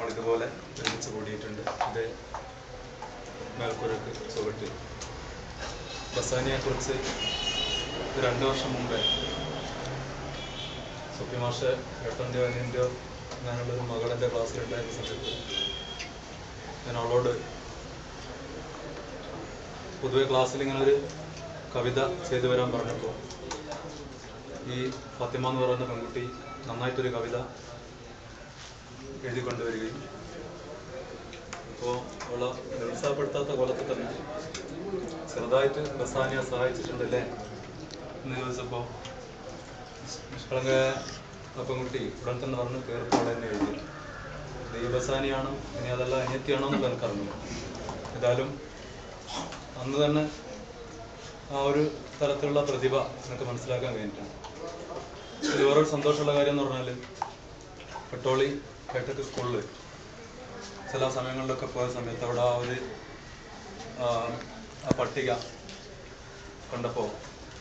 നമ്മൾ ഇതുപോലെ ഒരുമിച്ച് കൂടിയിട്ടുണ്ട് ഇത് മേൽക്കുരക്ക് ചുവട്ട് ബസാനിയെക്കുറിച്ച് ഇത് രണ്ട് വർഷം മുമ്പേ സുപ്പി മാഷ് ഏട്ടൻ്റെയോ അനിയൻ്റെയോ ഞാനുള്ളൊരു മകളെൻ്റെ ക്ലാസ്സിലുണ്ടായിരുന്ന സമയത്ത് ഞാൻ അവളോട് പൊതുവെ ക്ലാസ്സിൽ ഇങ്ങനെ ഒരു കവിത ചെയ്തു വരാൻ പറഞ്ഞപ്പോൾ ഈ ഫാത്തിമ എന്ന് പറയുന്ന പെൺകുട്ടി നന്നായിട്ടൊരു കവിത എഴുതി കൊണ്ടുവരികയും അപ്പോൾ അവളെ നിരുത്സാഹപ്പെടുത്താത്ത കൊലത്തിൽ തന്നെ ചെറുതായിട്ട് ബസാനിയെ സഹായിച്ചിട്ടുണ്ടല്ലേ എന്ന് ചോദിച്ചപ്പോൾ നിഷ്കളങ്ക ആ പെൺകുട്ടി ഉടൻ തന്നെ പറഞ്ഞു കയറിപ്പോൾ തന്നെ എഴുതി ദൈവസാനിയാണോ ഇനി അതല്ല അനിയത്തിയാണോ എന്നുള്ള എനിക്കറിഞ്ഞു ഏതായാലും അന്ന് തന്നെ ആ ഒരു തരത്തിലുള്ള പ്രതിഭ എനിക്ക് മനസ്സിലാക്കാൻ കഴിഞ്ഞിട്ടാണ് ഇത് വേറൊരു സന്തോഷമുള്ള കാര്യം എന്ന് പറഞ്ഞാൽ പെട്ടോളി ഹൈടെക് സ്കൂളിൽ ചില സമയങ്ങളിലൊക്കെ പോയ സമയത്ത് അവിടെ ആ ഒരു ആ, ആ പട്ടിക കണ്ടപ്പോൾ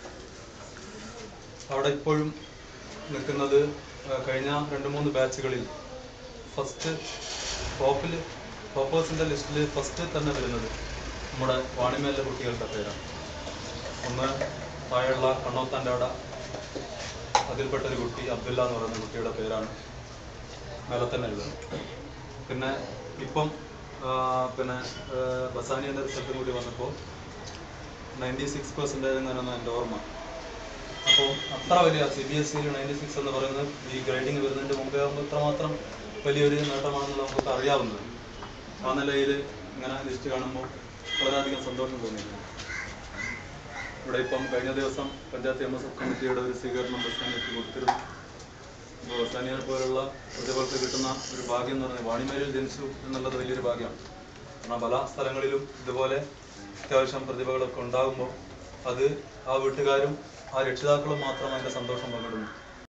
അവിടെ ഇപ്പോഴും നിൽക്കുന്നത് ആ, കഴിഞ്ഞ രണ്ട് മൂന്ന് ബാച്ചുകളിൽ ഫസ്റ്റ് ടോപ്പിൽ ടോപ്പേഴ്സിൻ്റെ ലിസ്റ്റിൽ ഫസ്റ്റ് തന്നെ വരുന്നത് നമ്മുടെ വാണിമേലിലെ കുട്ടികളുടെ പേരാണ് ഒന്ന് താഴെയുള്ള കണ്ണോത്താൻ്റെ അവിടെ അതിൽപ്പെട്ട ഒരു കുട്ടി അബ്ദുല്ല എന്ന് പറയുന്ന കുട്ടിയുടെ പേരാണ് മേലെ തന്നെ ഉള്ളത് പിന്നെ ഇപ്പം ആ, പിന്നെ ബസാനിയുടെ റിസൾട്ടും കൂടി വന്നപ്പോൾ നയൻറ്റി സിക്സ് പെർസെൻറ്റേജ് എന്നാണ് എൻ്റെ ഓർമ്മ അപ്പോൾ അത്ര വലിയ സി ബി എസ് സിയിൽ നയൻറ്റി സിക്സ് എന്ന് പറയുന്നത് ഈ ഗ്രേഡിംഗ് വരുന്നതിൻ്റെ മുമ്പേ ആകുമ്പോൾ ഇത്രമാത്രം വലിയൊരു നേട്ടമാണെന്ന് നമുക്കൊക്കെ അറിയാവുന്നത് ആ നിലയിൽ ഇങ്ങനെ ലിസ്റ്റ് കാണുമ്പോൾ വളരെയധികം സന്തോഷം തോന്നിയിരുന്നു ഇവിടെ ഇപ്പം കഴിഞ്ഞ ദിവസം പഞ്ചായത്ത് എം എസ് എഫ് കമ്മിറ്റിയുടെ ഒരു സ്വീകരണം ബസ്സാനിക്ക് കൊടുത്തിരുന്നു അപ്പോൾ ബസ്സാനിയെ പോലുള്ള പ്രതിഭകൾക്ക് കിട്ടുന്ന ഒരു ഭാഗ്യം എന്ന് പറഞ്ഞാൽ വാണിമേലിൽ ജനിച്ചു എന്നുള്ളത് വലിയൊരു ഭാഗ്യമാണ് കാരണം പല സ്ഥലങ്ങളിലും ഇതുപോലെ അത്യാവശ്യം പ്രതിഭകളൊക്കെ ഉണ്ടാകുമ്പോൾ അത് ആ വീട്ടുകാരും ആ രക്ഷിതാക്കളും മാത്രം അതിൻ്റെ സന്തോഷം പങ്കിടുന്നു